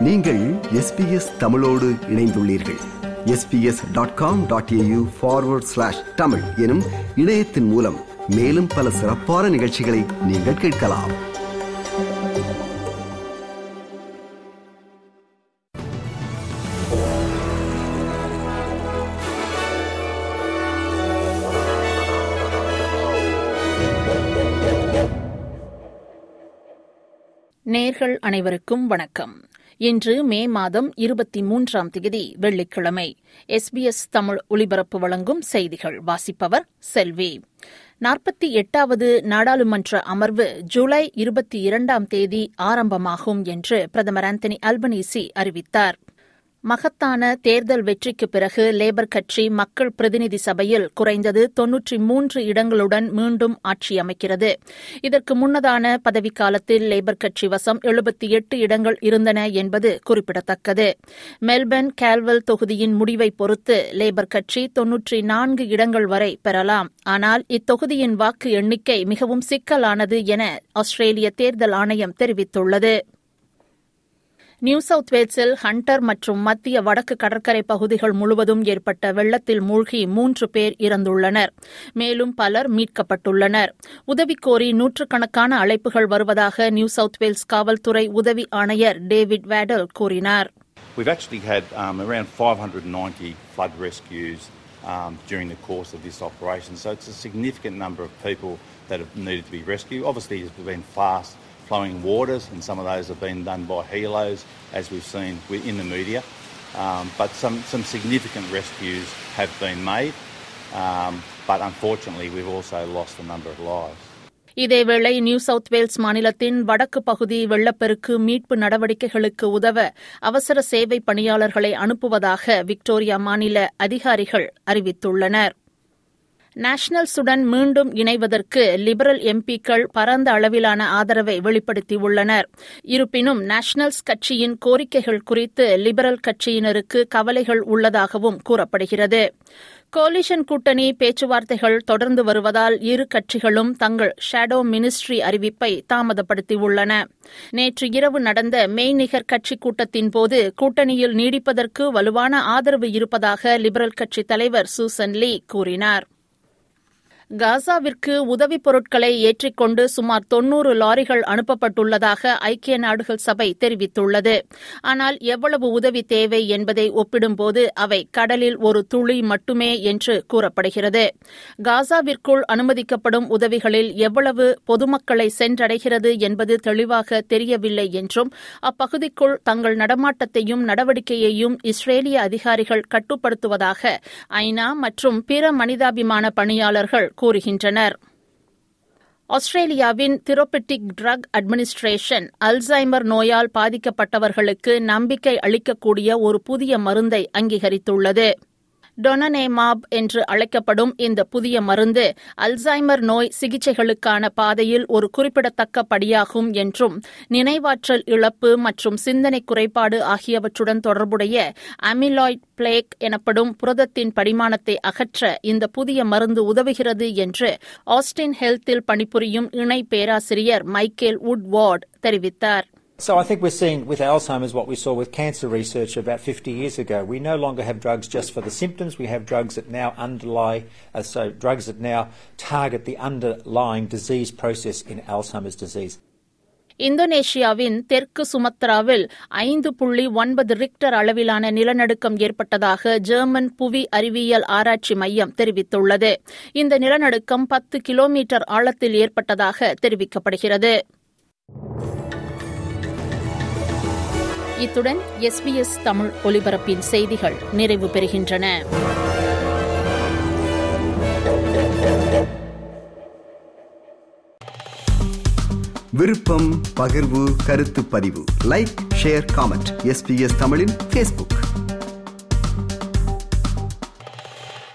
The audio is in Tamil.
நீங்கள் எஸ்பிஎஸ் தமிழோடு இணைந்துள்ளீர்கள் SBS dot com dot AU forward slash Tamil எனும் இணையத்தின் மூலம் மேலும் பல சிறப்பான நிகழ்ச்சிகளை நீங்கள் கேட்கலாம் நேர்கள் அனைவருக்கும் வணக்கம் இன்று மே மாதம் இருபத்தி மூன்றாம் தேதி வெள்ளிக்கிழமை எஸ்பிஎஸ் தமிழ் ஒலிபரப்பு வழங்கும் செய்திகள் வாசிப்பவர் செல்வி நாற்பத்தி எட்டாவது நாடாளுமன்ற அமர்வு ஜூலை இருபத்தி இரண்டாம் தேதி ஆரம்பமாகும் என்று பிரதமர் ஆந்தனி அல்பனீசி அறிவித்தார் மகத்தான தேர்தல் வெற்றிக்கு பிறகு லேபர் கட்சி மக்கள் பிரதிநிதி சபையில் குறைந்தது தொன்னூற்றி மூன்று இடங்களுடன் மீண்டும் ஆட்சி அமைக்கிறது இதற்கு முன்னதான பதவிக்காலத்தில் லேபர் கட்சி வசம் எழுபத்தி எட்டு இடங்கள் இருந்தன என்பது குறிப்பிடத்தக்கது மெல்பர்ன் கேல்வல் தொகுதியின் முடிவை பொறுத்து லேபர் கட்சி தொன்னூற்றி நான்கு இடங்கள் வரை பெறலாம் ஆனால் இத்தொகுதியின் வாக்கு எண்ணிக்கை மிகவும் சிக்கலானது என ஆஸ்திரேலிய தேர்தல் ஆணையம் தெரிவித்துள்ளது நியூ சவுத் வேல்ஸில் ஹண்டர் மற்றும் மத்திய வடக்கு கடற்கரை பகுதிகள் முழுவதும் ஏற்பட்ட வெள்ளத்தில் மூழ்கி மூன்று பேர் இறந்துள்ளனர் மேலும் பலர் மீட்கப்பட்டுள்ளனர் உதவி கோரி நூற்றுக்கணக்கான அழைப்புகள் வருவதாக நியூ சவுத் வேல்ஸ் காவல்துறை உதவி ஆணையர் டேவிட் வேடல் கூறினார் We've actually had um, around 590 flood rescues um, during the course of this operation, so it's a significant number of people that have needed to be rescued. Obviously, there's been fast flowing waters, and some of those have been done by helos, as we've seen in the media. Um, but some, some significant rescues have been made, um, but unfortunately, we've also lost a number of lives. இதேவேளை நியூ சவுத் வேல்ஸ் மாநிலத்தின் வடக்கு பகுதி வெள்ளப்பெருக்கு மீட்பு நடவடிக்கைகளுக்கு உதவ அவசர சேவை பணியாளர்களை அனுப்புவதாக விக்டோரியா மாநில அதிகாரிகள் அறிவித்துள்ளனர் நேஷனல்ஸுடன் மீண்டும் இணைவதற்கு லிபரல் எம்பிக்கள் பரந்த அளவிலான ஆதரவை வெளிப்படுத்தியுள்ளனர் இருப்பினும் நேஷனல்ஸ் கட்சியின் கோரிக்கைகள் குறித்து லிபரல் கட்சியினருக்கு கவலைகள் உள்ளதாகவும் கூறப்படுகிறது கோலிஷன் கூட்டணி பேச்சுவார்த்தைகள் தொடர்ந்து வருவதால் இரு கட்சிகளும் தங்கள் ஷேடோ மினிஸ்ட்ரி அறிவிப்பை தாமதப்படுத்தியுள்ளன நேற்று இரவு நடந்த மெய்நிகர் கட்சி கூட்டத்தின்போது கூட்டணியில் நீடிப்பதற்கு வலுவான ஆதரவு இருப்பதாக லிபரல் கட்சி தலைவர் சூசன் லீ கூறினார் காசாவிற்கு உதவிப் பொருட்களை ஏற்றிக்கொண்டு சுமார் தொன்னூறு லாரிகள் அனுப்பப்பட்டுள்ளதாக ஐக்கிய நாடுகள் சபை தெரிவித்துள்ளது ஆனால் எவ்வளவு உதவி தேவை என்பதை ஒப்பிடும்போது அவை கடலில் ஒரு துளி மட்டுமே என்று கூறப்படுகிறது காசாவிற்குள் அனுமதிக்கப்படும் உதவிகளில் எவ்வளவு பொதுமக்களை சென்றடைகிறது என்பது தெளிவாக தெரியவில்லை என்றும் அப்பகுதிக்குள் தங்கள் நடமாட்டத்தையும் நடவடிக்கையையும் இஸ்ரேலிய அதிகாரிகள் கட்டுப்படுத்துவதாக ஐநா மற்றும் பிற மனிதாபிமான பணியாளர்கள் கூறுகின்றனர் ஆஸ்திரேலியாவின் திரோபெட்டிக் ட்ரக் அட்மினிஸ்ட்ரேஷன் அல்சைமர் நோயால் பாதிக்கப்பட்டவர்களுக்கு நம்பிக்கை அளிக்கக்கூடிய ஒரு புதிய மருந்தை அங்கீகரித்துள்ளது டொனனேமாப் என்று அழைக்கப்படும் இந்த புதிய மருந்து அல்சைமர் நோய் சிகிச்சைகளுக்கான பாதையில் ஒரு குறிப்பிடத்தக்க படியாகும் என்றும் நினைவாற்றல் இழப்பு மற்றும் சிந்தனை குறைபாடு ஆகியவற்றுடன் தொடர்புடைய அமிலாய்ட் பிளேக் எனப்படும் புரதத்தின் படிமானத்தை அகற்ற இந்த புதிய மருந்து உதவுகிறது என்று ஆஸ்டின் ஹெல்த்தில் பணிபுரியும் இணை பேராசிரியர் மைக்கேல் வுட்வார்ட் தெரிவித்தார் So I think we're seeing with Alzheimer's what we saw with cancer research about 50 years ago. We no longer have drugs just for the symptoms. We have drugs that now underlie, uh, so drugs that now target the underlying disease process in Alzheimer's disease. இந்தோனேஷியாவின் தெற்கு சுமத்ராவில் ஐந்து புள்ளி ஒன்பது ரிக்டர் அளவிலான நிலநடுக்கம் ஏற்பட்டதாக ஜெர்மன் புவி அறிவியல் ஆராய்ச்சி மையம் தெரிவித்துள்ளது இந்த நிலநடுக்கம் பத்து கிலோமீட்டர் ஆழத்தில் ஏற்பட்டதாக தெரிவிக்கப்படுகிறது இத்துடன் எஸ்பிஎஸ் தமிழ் ஒலிபரப்பின் செய்திகள் நிறைவு பெறுகின்றன விருப்பம் பகிர்வு கருத்து பதிவு லைக் ஷேர் காமெண்ட் எஸ்பிஎஸ் தமிழின் ஃபேஸ்புக்